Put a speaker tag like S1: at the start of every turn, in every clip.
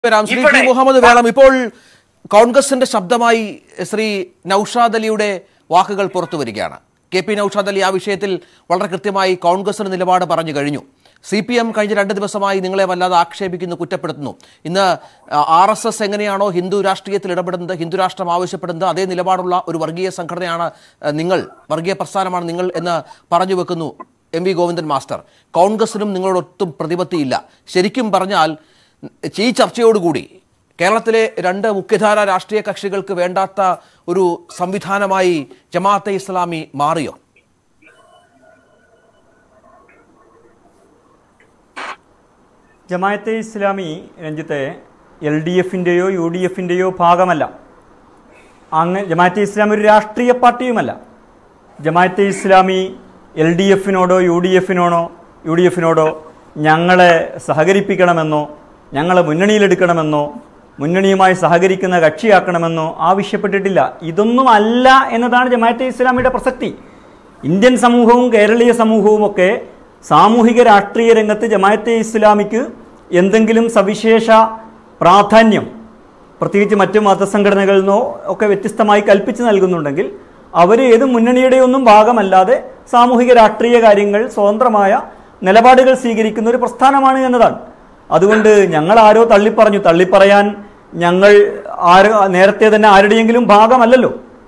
S1: വരാം ശ്രീ പി
S2: ഇവിടെ
S1: മുഹമ്മദ് വേളം ഇപ്പോൾ കോൺഗ്രസിന്റെ ശബ്ദമായി ശ്രീ നൌഷാദ് അലിയുടെ വാക്കുകൾ പുറത്തു വരികയാണ് കെ പി നൌഷാദ് അലി ആ വിഷയത്തിൽ വളരെ കൃത്യമായി കോൺഗ്രസിന് നിലപാട് പറഞ്ഞു കഴിഞ്ഞു സി പി എം കഴിഞ്ഞ രണ്ട് ദിവസമായി നിങ്ങളെ വല്ലാതെ ആക്ഷേപിക്കുന്നു കുറ്റപ്പെടുത്തുന്നു ഇന്ന് ആർ എസ് എസ് എങ്ങനെയാണോ ഹിന്ദു രാഷ്ട്രീയത്തിൽ ഇടപെടുന്നത് ഹിന്ദു രാഷ്ട്രം ആവശ്യപ്പെടുന്നത് അതേ നിലപാടുള്ള ഒരു വർഗീയ സംഘടനയാണ് അഹ്, നിങ്ങൾ വർഗീയ പ്രസ്ഥാനമാണ് നിങ്ങൾ എന്ന് പറഞ്ഞു വെക്കുന്നു എം വി ഗോവിന്ദൻ മാസ്റ്റർ കോൺഗ്രസിനും നിങ്ങളോടൊത്തും പ്രതിപത്തിയില്ല ശരിക്കും പറഞ്ഞാൽ ഈ ചർച്ചയോടുകൂടി കേരളത്തിലെ രണ്ട് മുഖ്യധാര രാഷ്ട്രീയ കക്ഷികൾക്ക് വേണ്ടാത്ത ഒരു സംവിധാനമായി ജമാഅത്തെ ഇസ്ലാമി മാറിയോ
S3: ജമായത്തെ ഇസ്ലാമി രഞ്ജിത്തെ എൽ ഡി എഫിൻ്റെയോ യു ഡി എഫിൻ്റെയോ ഭാഗമല്ല അങ്ങ് ജമായത്തെ ഇസ്ലാമി ഒരു രാഷ്ട്രീയ പാർട്ടിയുമല്ല ജമായത്തെ ഇസ്ലാമി എൽ ഡി എഫിനോടോ യു ഡി എഫിനോടോ യു ഡി എഫിനോടോ ഞങ്ങളെ സഹകരിപ്പിക്കണമെന്നോ ഞങ്ങളെ മുന്നണിയിലെടുക്കണമെന്നോ മുന്നണിയുമായി സഹകരിക്കുന്ന കക്ഷിയാക്കണമെന്നോ ആവശ്യപ്പെട്ടിട്ടില്ല ഇതൊന്നും അല്ല എന്നതാണ് ജമായത്തെ ഇസ്ലാമിയുടെ പ്രസക്തി ഇന്ത്യൻ സമൂഹവും കേരളീയ സമൂഹവും ഒക്കെ സാമൂഹിക രാഷ്ട്രീയ രംഗത്ത് ജമായത്തെ ഇസ്ലാമിക്ക് എന്തെങ്കിലും സവിശേഷ പ്രാധാന്യം പ്രത്യേകിച്ച് മറ്റ് മതസംഘടനകളിൽ നിന്നോ ഒക്കെ വ്യത്യസ്തമായി കൽപ്പിച്ച് നൽകുന്നുണ്ടെങ്കിൽ അവർ ഏത് മുന്നണിയുടെ ഒന്നും ഭാഗമല്ലാതെ സാമൂഹിക രാഷ്ട്രീയ കാര്യങ്ങൾ സ്വതന്ത്രമായ നിലപാടുകൾ സ്വീകരിക്കുന്ന ഒരു പ്രസ്ഥാനമാണ് എന്നതാണ് അതുകൊണ്ട് ഞങ്ങൾ ആരോ തള്ളിപ്പറഞ്ഞു തള്ളിപ്പറയാൻ ഞങ്ങൾ ആരോ നേരത്തെ തന്നെ ആരുടെയെങ്കിലും ഭാഗമല്ലല്ലോ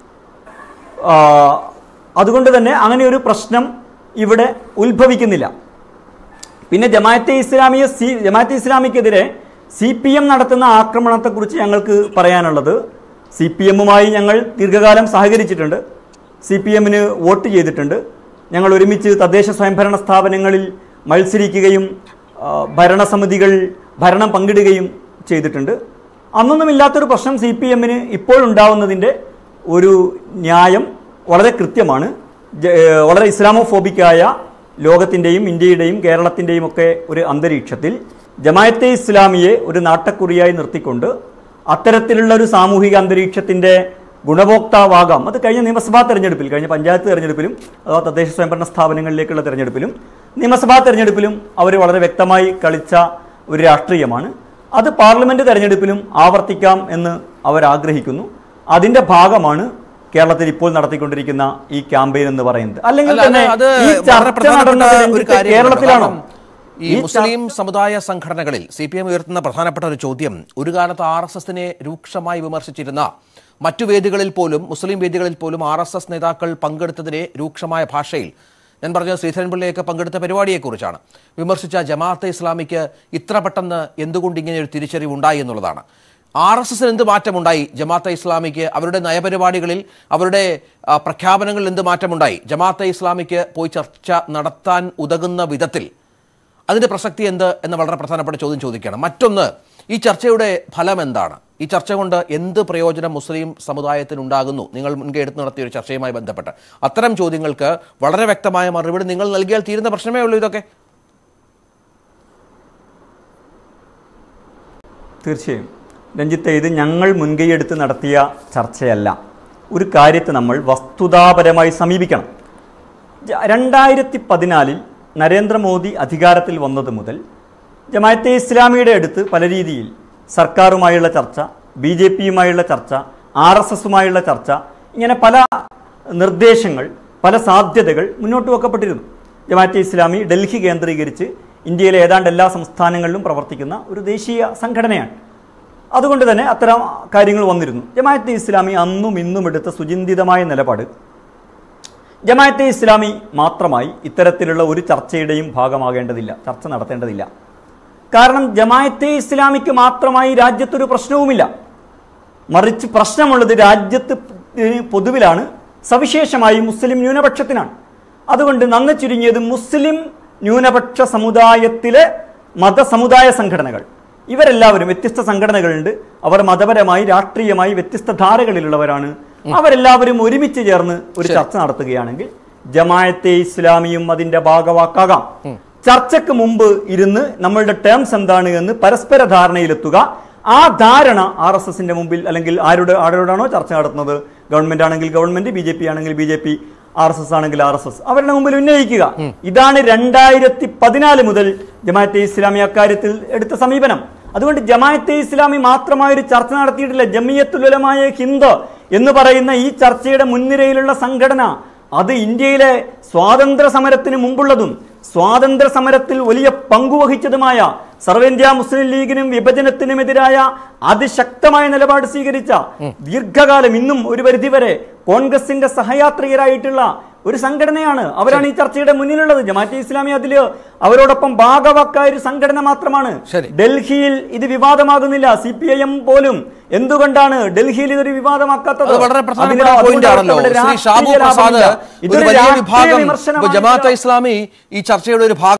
S3: ആ, അതുകൊണ്ട് തന്നെ അങ്ങനെ ഒരു പ്രശ്നം ഇവിടെ ഉത്ഭവിക്കുന്നില്ല പിന്നെ ജമാഅത്തെ ഇസ്ലാമിയെ സി ജമാഅത്തെ ഇസ്ലാമിക്കെതിരെ സി പി എം നടത്തുന്ന ആക്രമണത്തെക്കുറിച്ച് ഞങ്ങൾക്ക് പറയാനുള്ളത് സി പി എമ്മുമായി ഞങ്ങൾ ദീർഘകാലം സഹകരിച്ചിട്ടുണ്ട് സി പി എമ്മിന് വോട്ട് ചെയ്തിട്ടുണ്ട് ഞങ്ങൾ ഒരുമിച്ച് തദ്ദേശ സ്വയംഭരണ സ്ഥാപനങ്ങളിൽ മത്സരിക്കുകയും ആ, ഭരണസമിതികൾ ഭരണം പങ്കിടുകയും ചെയ്തിട്ടുണ്ട് അന്നൊന്നുമില്ലാത്തൊരു പ്രശ്നം സി പി എമ്മിന് ഇപ്പോഴുണ്ടാവുന്നതിൻ്റെ ഒരു ന്യായം വളരെ കൃത്യമാണ് ജ- ഏഹ് വളരെ ഇസ്ലാമോഫോബിക്കായ ലോകത്തിൻ്റെയും ഇന്ത്യയുടെയും കേരളത്തിൻ്റെയും ഒക്കെ ഒരു അന്തരീക്ഷത്തിൽ ജമായത്തെ ഇസ്ലാമിയെ ഒരു നാട്ടക്കുറിയായി നിർത്തിക്കൊണ്ട് അത്തരത്തിലുള്ള ഒരു സാമൂഹിക അന്തരീക്ഷത്തിൻ്റെ ഗുണഭോക്താവാകാം അത് കഴിഞ്ഞ നിയമസഭാ തെരഞ്ഞെടുപ്പിൽ കഴിഞ്ഞ പഞ്ചായത്ത് തെരഞ്ഞെടുപ്പിലും അഥവാ തദ്ദേശ സ്വയംഭരണ സ്ഥാപനങ്ങളിലേക്കുള്ള തെരഞ്ഞെടുപ്പിലും നിയമസഭാ തെരഞ്ഞെടുപ്പിലും അവർ വളരെ വ്യക്തമായി കളിച്ച ഒരു രാഷ്ട്രീയമാണ് അത് പാർലമെന്റ് തെരഞ്ഞെടുപ്പിലും ആവർത്തിക്കാം എന്ന് അവർ ആഗ്രഹിക്കുന്നു അതിന്റെ ഭാഗമാണ് കേരളത്തിൽ ഇപ്പോൾ നടത്തിക്കൊണ്ടിരിക്കുന്ന ഈ ക്യാമ്പയിൻ എന്ന് പറയുന്നത് അല്ലെങ്കിൽ
S1: അല്ല, അത്
S3: തന്നെ
S1: അത്
S3: ഈ
S1: വളരെ
S3: ചർച്ച
S1: പ്രധാനപ്പെട്ട
S3: നടന്നത്
S1: ഒരു
S3: രഞ്ജിത്ത്
S1: കാര്യമാണ്.
S3: കേരളത്തിലാണോ
S1: കാരണം ഈ മുസ്ലിം സമുദായ സംഘടനകളിൽ സി പി എം ഉയർത്തുന്ന പ്രധാനപ്പെട്ട ഒരു ചോദ്യം ഒരു കാലത്ത് ആർ എസ് എസിനെ രൂക്ഷമായി വിമർശിച്ചിരുന്ന മറ്റു വേദികളിൽ പോലും മുസ്ലിം വേദികളിൽ പോലും ആർ എസ് എസ് നേതാക്കൾ പങ്കെടുത്തതിനെ രൂക്ഷമായ ഭാഷയിൽ ഞാൻ പറഞ്ഞ ശ്രീധരൻപിള്ളയൊക്കെ പങ്കെടുത്ത പരിപാടിയെക്കുറിച്ചാണ് വിമർശിച്ച ജമാഅത്തെ ഇസ്ലാമിക്ക് ഇത്ര പെട്ടെന്ന് എന്തുകൊണ്ട് ഇങ്ങനെ ഒരു തിരിച്ചറിവ് ഉണ്ടായി എന്നുള്ളതാണ് ആർ എസ് എസിന് എന്ത് മാറ്റമുണ്ടായി ജമാഅത്തെ ഇസ്ലാമിക്ക് അവരുടെ നയപരിപാടികളിൽ അവരുടെ ആ, പ്രഖ്യാപനങ്ങളിൽ എന്ത് മാറ്റമുണ്ടായി ജമാഅത്തെ ഇസ്ലാമിക്ക് പോയി ചർച്ച നടത്താൻ ഉതകുന്ന വിധത്തിൽ അതിന്റെ പ്രസക്തി എന്ത് എന്ന വളരെ പ്രധാനപ്പെട്ട ചോദ്യം ചോദിക്കുകയാണ് മറ്റൊന്ന് ഈ ചർച്ചയുടെ ഫലം എന്താണ് ഈ ചർച്ച കൊണ്ട് എന്ത് പ്രയോജനം മുസ്ലിം സമുദായത്തിനുണ്ടാകുന്നു നിങ്ങൾ മുൻകൈ എടുത്ത് നടത്തിയ ഒരു ചർച്ചയുമായി ബന്ധപ്പെട്ട് അത്തരം ചോദ്യങ്ങൾക്ക് വളരെ വ്യക്തമായ മറുപടി നിങ്ങൾ നൽകിയാൽ തീരുന്ന പ്രശ്നമേ ഉള്ളൂ ഇതൊക്കെ
S3: തീർച്ചയായും രഞ്ജിത്തെ ഇത് ഞങ്ങൾ മുൻകൈയെടുത്ത് നടത്തിയ ചർച്ചയല്ല ഒരു കാര്യത്തെ നമ്മൾ വസ്തുതാപരമായി സമീപിക്കണം ജ- രണ്ടായിരത്തി പതിനാലിൽ നരേന്ദ്രമോദി അധികാരത്തിൽ വന്നത് മുതൽ ജമാഅത്തെ ഇസ്ലാമിയുടെ അടുത്ത് പല രീതിയിൽ സർക്കാരുമായുള്ള ചർച്ച ബി ജെ പിയുമായുള്ള ചർച്ച ആർ എസ് എസുമായുള്ള ചർച്ച ഇങ്ങനെ പല നിർദ്ദേശങ്ങൾ പല സാധ്യതകൾ മുന്നോട്ട് വെക്കപ്പെട്ടിരുന്നു ജമാഅത്തെ ഇസ്ലാമി ഡൽഹി കേന്ദ്രീകരിച്ച് ഇന്ത്യയിലെ ഏതാണ്ട് എല്ലാ സംസ്ഥാനങ്ങളിലും പ്രവർത്തിക്കുന്ന ഒരു ദേശീയ സംഘടനയാണ് അതുകൊണ്ട് തന്നെ അത്തരം കാര്യങ്ങൾ വന്നിരുന്നു ജമാഅത്തെ ഇസ്ലാമി അന്നും ഇന്നും എടുത്ത സുചിന്തിതമായ നിലപാട് ജമാഅത്തെ ഇസ്ലാമി മാത്രമായി ഇത്തരത്തിലുള്ള ഒരു ചർച്ചയുടെയും ഭാഗമാകേണ്ടതില്ല ചർച്ച നടത്തേണ്ടതില്ല കാരണം ജമാഅത്തെ ഇസ്ലാമിക്ക് മാത്രമായി രാജ്യത്തൊരു പ്രശ്നവുമില്ല മറിച്ച് പ്രശ്നമുള്ളത് രാജ്യത്ത് പൊതുവിലാണ് സവിശേഷമായി മുസ്ലിം ന്യൂനപക്ഷത്തിനാണ് അതുകൊണ്ട് നന്ന് ചുരുങ്ങിയത് മുസ്ലിം ന്യൂനപക്ഷ സമുദായത്തിലെ മതസമുദായ സംഘടനകൾ ഇവരെല്ലാവരും വ്യത്യസ്ത സംഘടനകളുണ്ട് അവർ മതപരമായി രാഷ്ട്രീയമായി വ്യത്യസ്ത ധാരകളിലുള്ളവരാണ് അവരെല്ലാവരും ഒരുമിച്ച് ചേർന്ന് ഒരു ചർച്ച നടത്തുകയാണെങ്കിൽ ജമായത്തെ ഇസ്ലാമിയും അതിന്റെ ഭാഗവാക്കാകാം ചർച്ചയ്ക്ക് മുമ്പ് ഇരുന്ന് നമ്മളുടെ ടേംസ് എന്താണ് എന്ന് പരസ്പര ധാരണയിലെത്തുക ആ ധാരണ ആർ എസ് എസിന്റെ മുമ്പിൽ അല്ലെങ്കിൽ ആരുടെ ആരോടാണോ ചർച്ച നടത്തുന്നത് ഗവൺമെന്റ് ആണെങ്കിൽ ഗവൺമെന്റ് ബി ജെ പി ആണെങ്കിൽ B J P R S S ആണെങ്കിൽ ആർ എസ് എസ് അവരുടെ മുമ്പിൽ ഉന്നയിക്കുക ഇതാണ് രണ്ടായിരത്തി പതിനാല് മുതൽ ജമാഅത്തെ ഇസ്ലാമി അക്കാര്യത്തിൽ എടുത്ത സമീപനം അതുകൊണ്ട് ജമാഅത്തെ ഇസ്ലാമി മാത്രമായ ഒരു ചർച്ച നടത്തിയിട്ടില്ല ജമിയത്തുലമായ ഹിന്ദ് എന്ന് പറയുന്ന ഈ ചർച്ചയുടെ മുൻനിരയിലുള്ള സംഘടന അത് ഇന്ത്യയിലെ സ്വാതന്ത്ര്യ സമരത്തിന് മുമ്പുള്ളതും സ്വാതന്ത്ര്യ സമരത്തിൽ വലിയ പങ്കുവഹിച്ചതുമായ സർവേന്ത്യ മുസ്ലിം ലീഗിനും വിഭജനത്തിനുമെതിരായ അതിശക്തമായ നിലപാട് സ്വീകരിച്ച ദീർഘകാലം ഇന്നും ഒരു പരിധിവരെ കോൺഗ്രസിന്റെ സഹയാത്രികരായിട്ടുള്ള ഒരു സംഘടനയാണ് അവരാണ് ഈ ചർച്ചയുടെ മുന്നിലുള്ളത് ജമാഅത്തെ ഇസ്ലാമി അതില് അവരോടൊപ്പം ഭാഗവാക്കായ ഒരു സംഘടന മാത്രമാണ്
S1: ശരി.
S3: ഡൽഹിയിൽ ഇത് വിവാദമാകുന്നില്ല സി പി ഐ എം പോലും എന്തുകൊണ്ടാണ് ഡൽഹിയിൽ ഇതൊരു വിവാദമാക്കാത്തത്
S1: അത് വളരെ പ്രധാനപ്പെട്ട
S3: അതിന്
S1: പോയിന്റ്
S3: അതുകൊണ്ട്
S1: ആണല്ലോ
S3: അവിടെ
S1: ശ്രീ ഷാബു
S3: രാഷ്ട്രീയ
S1: പ്രസാദ്
S3: ലാഭമില്ല.
S1: ഒരു
S3: ഇതൊരു
S1: വലിയ
S3: രാഷ്ട്രീയ
S1: വിഭാഗം ഇപ്പൊ
S3: വിമർശനമാണ്
S1: ജമാഅത്തെ ഇസ്ലാമി ഈ ചർച്ചയുടെ ഒരു ഭാഗം